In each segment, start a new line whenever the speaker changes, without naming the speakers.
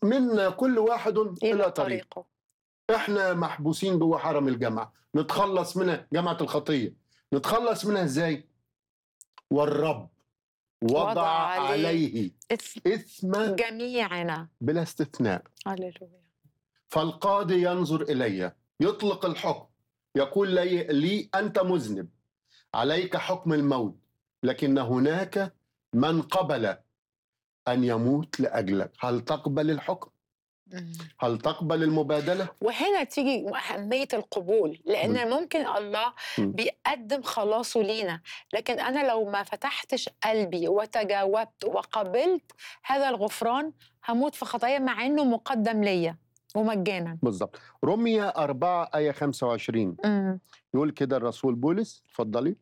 منا كل واحد
الى
الى طريق
طريقه
احنا محبوسين جوه حرم الجامعه نتخلص منها جامعه الخطيه نتخلص منها ازاي والرب وضع,
وضع عليه
عليه
إثم
اثم
جميعنا
بلا استثناء
هللويا
فالقاضي ينظر الي يطلق الحكم يقول لي, لي انت مذنب عليك حكم الموت لكن هناك من قبل ان يموت لاجلك هل تقبل الحكم
مم.
هل تقبل المبادله
وهنا تيجي أهمية القبول لأن ممكن الله
مم.
بيقدم خلاصه لينا لكن أنا لو ما فتحتش قلبي وتجاوبت وقبلت هذا الغفران هموت في خطايا مع إنه مقدم ليا ومجانا
بالظبط رمية 4 آية 25
مم.
يقول كده الرسول بولس اتفضلي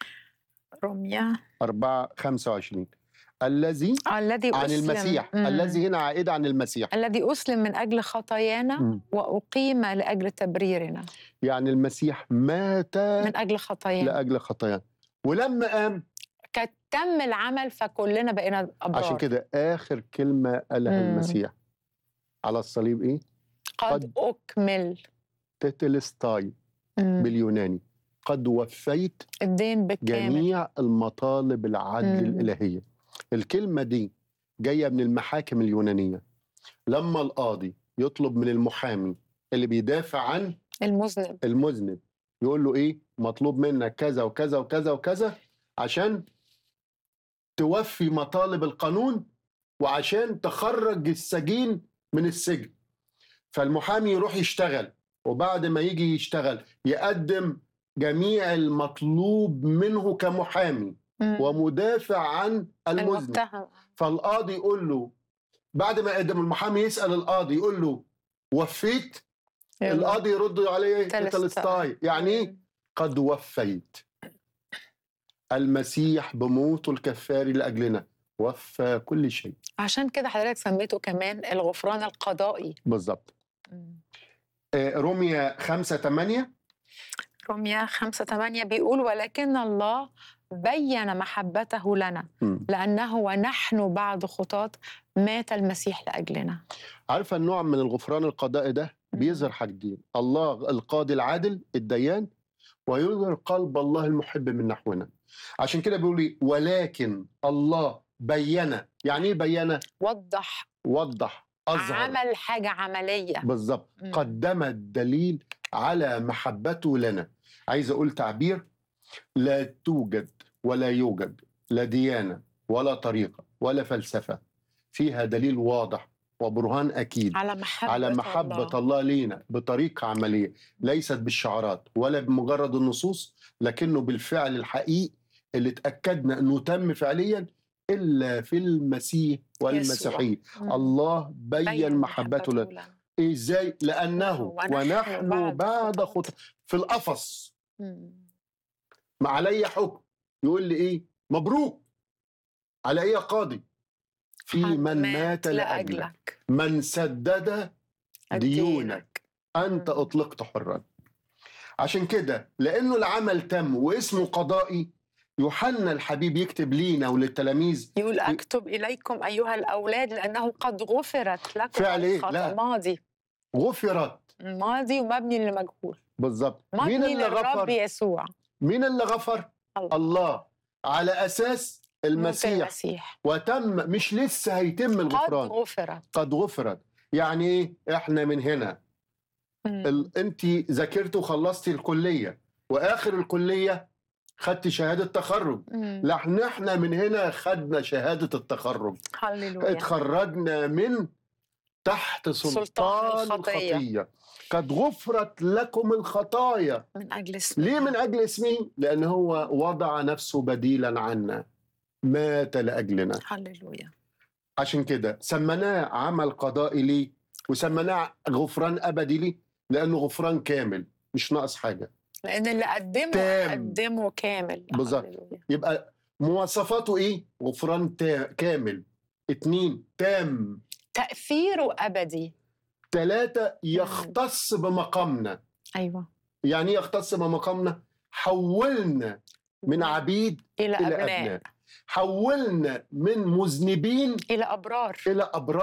رمية
4 25 الذي
الذي
عن
أسلم
من
مم.
الذي هنا عائد عن المسيح
الذي أسلم من أجل خطايانا
مم.
وأقيم لأجل تبريرنا
يعني المسيح مات
من أجل خطايانا
لأجل خطايانا ولما قام
كان تم العمل فكلنا بقينا أبرار
عشان كده آخر كلمة قالها
مم.
المسيح على الصليب إيه؟
قد أكمل
تيتلستاي
مم.
باليوناني قد وفيت
الدين بالكامل
جميع المطالب العدل
مم.
الإلهية الكلمة دي جاية من المحاكم اليونانية لما القاضي يطلب من المحامي اللي بيدافع عن
المذنب
المذنب يقول له ايه مطلوب منك كذا وكذا وكذا وكذا عشان توفي مطالب القانون وعشان تخرج السجين من السجن فالمحامي يروح يشتغل وبعد ما يجي يشتغل يقدم جميع المطلوب منه كمحامي
مم.
ومدافع عن المذنب
المتهم
فالقاضي يقول له بعد ما يقدم المحامي يسأل القاضي يقول له وفيت القاضي يرد عليه
تلستاي.
تلستاي يعني ايه قد وفيت المسيح بموته الكفاري لاجلنا وفى كل شيء
عشان كده حضرتك سميته كمان الغفران القضائي
بالظبط آه، روميا 5 8
روميا 5 8 بيقول ولكن الله بين محبته لنا لأنه ونحن بعد خطاة مات المسيح لأجلنا
عارفه النوع من الغفران القضائي ده بيظهر حاجتين الله القاضي العادل الديان ويظهر قلب الله المحب من نحونا عشان كده بيقول لي ولكن الله بين يعني ايه بين
وضح
وضح اظهر
عمل حاجة عملية
بالظبط
مم.
قدم الدليل على محبته لنا عايز اقول تعبير لا توجد ولا يوجد لا ديانه ولا طريقه ولا فلسفه فيها دليل واضح وبرهان اكيد
على محبة
على محبه
الله.
الله لينا بطريقه عمليه ليست بالشعارات ولا بمجرد النصوص لكنه بالفعل الحقيقي اللي اتاكدنا انه تم فعليا الا في المسيح والمسيحيه
مم.
الله بين, محبته لنا
لنا
ازاي لانه
ونحن
ونحن
بعد
بعد
خطاة.
خطأ في القفص
مم.
ما علي حكم يقول لي ايه مبروك على ايه يا قاضي في
حد
من مات لاجلك من سدد ديونك انت
مم.
اطلقت حرا عشان كده لانه العمل تم واسمه قضائي يوحنا الحبيب يكتب لينا وللتلاميذ
يقول أكتب إليكم أيها الأولاد لأنه قد غفرت لكم
فعل إيه؟
الخطأ.
لا.
ماضي
غفرت
ماضي ومبني للمجهول
بالظبط مين
مبني
اللي
للرب
غفر
يسوع
مين اللي غفر
الله.
الله على اساس
موت
المسيح
المسيح
وتم مش لسه هيتم
قد
الغفران
غفرت
قد غفرت يعني ايه احنا من هنا
مم.
ال... انت ذاكرتي وخلصتي الكليه واخر الكليه خدتي شهاده تخرج
مم.
لا احنا من هنا خدنا شهاده التخرج
هللويا
اتخرجنا من تحت سلطان,
سلطان الخطية.
الخطيه قد غفرت لكم الخطايا
من أجل اسمه
ليه من اجل اسمه لان هو وضع نفسه بديلا عنا مات لاجلنا
هللويا
عشان كده سميناه عمل قضائي ليه وسميناه غفران ابدي ليه لانه غفران كامل مش ناقص حاجه
لأن اللي قدمه
تام.
قدمه كامل
بالظبط.
هللويا.
يبقى مواصفاته ايه غفران تا... كامل اتنين تام
تأثيره أبدي
تلاتة يختص بمقامنا
أيوة
يعني ايه يختص بمقامنا حولنا من عبيد
إلى
الى
أبناء
ابناء حولنا من مذنبين
إلى أبرار
الى ابرار